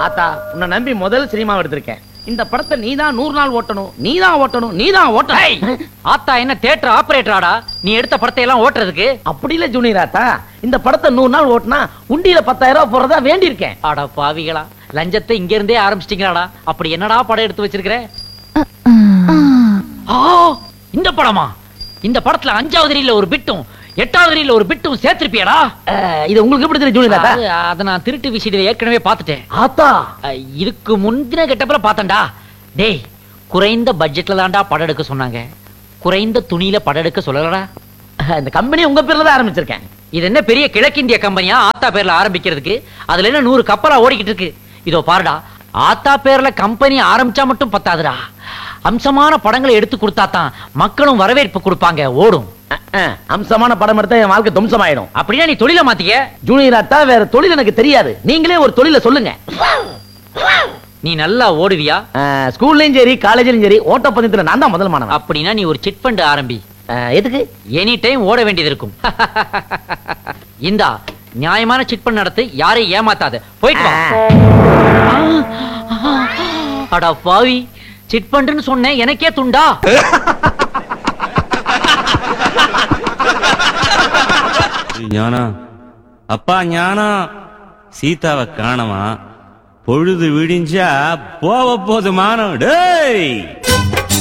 ஆத்தா உன்னை நம்பி முதல் சினிமா எடுத்திருக்கேன் இந்த படத்தை நீதான் நூறு நாள் ஓட்டணும் நீதான் ஓட்டணும் நீதான் டேய், ஓட்டணும் ஆத்தா என்ன தேட்டர் ஆபரேட்டராடா நீ எடுத்த படத்தை எல்லாம் ஓட்டுறதுக்கு அப்படி இல்ல ஜூனியர் ஆத்தா இந்த படத்தை நூறு நாள் ஓட்டினா உண்டியில பத்தாயிரம் ரூபாய் போறதா வேண்டி இருக்கேன் அட பாவிகளா லஞ்சத்தை இங்க இருந்தே ஆரம்பிச்சிட்டீங்களாடா அப்படி என்னடா படம் எடுத்து வச்சிருக்கிற ஆ, இந்த படமா இந்த படத்துல அஞ்சாவது ரீல்ல ஒரு பிட்டும் எட்டாவது ரீல்ல ஒரு பிட்டும் சேர்த்திருப்பியடா இது உங்களுக்கு எப்படி தெரியும் ஜூனியர் ஆத்தா அது- அத நான் திருட்டு விஷயத்தை ஏற்கனவே பார்த்துட்டேன் ஆத்தா அஹ், இதுக்கு முந்தின கெட்டப்பல பார்த்தேன்டா டேய் குறைந்த பட்ஜெட்ல தான்டா படம் எடுக்க சொன்னாங்க குறைந்த துணியில படம் எடுக்க சொல்லலடா இந்த கம்பெனி உங்க பேர்ல தான் ஆரம்பிச்சிருக்கேன் இது என்ன பெரிய கிழக்கிந்திய கம்பெனியா ஆத்தா பேர்ல ஆரம்பிக்கிறதுக்கு அதுல என்ன நூறு கப்பலா ஓடிக்கிட்டு இருக்கு இதோ பாருடா ஆத்தா பேர்ல கம்பெனி ஆரம்பிச்சா மட்டும் பத்தாதுடா அம்சமான படங்களை எடுத்து கொடுத்தா தான் மக்களும் வரவேற்பு கொடுப்பாங்க ஓடும் அஹ், அஹ், அம்சமான படம் எடுத்தா என் வாழ்க்கை தும்சமாயிடும் அப்படின்னா நீ தொழில மாத்திக்க ஜூனியர் ஆத்தா வேற தொழில் எனக்கு தெரியாது நீங்களே ஒரு தொழில சொல்லுங்க நீ நல்லா ஓடுவியா அஹ், ஸ்கூல்லயும் சரி காலேஜ்லயும் சரி ஓட்டப்பந்தயத்துல நான் தான் முதல் மாணவன் அப்படின்னா நீ ஒரு சிட் ஃபண்ட் ஆரம்பி அஹ், எதுக்கு எனி டைம் ஓட வேண்டியது இருக்கும் இந்தா நியாயமான சிட் ஃபண்ட் நடத்து யாரையும் ஏமாத்தாத போயிட்டு வா அட பாவி சிட் ஃபண்ட்னு சொன்னேன் எனக்கே துண்டா ஞானா அப்பா ஞானா சீதாவை காணமா பொழுது விடிஞ்சா போக போது மானம் டேய்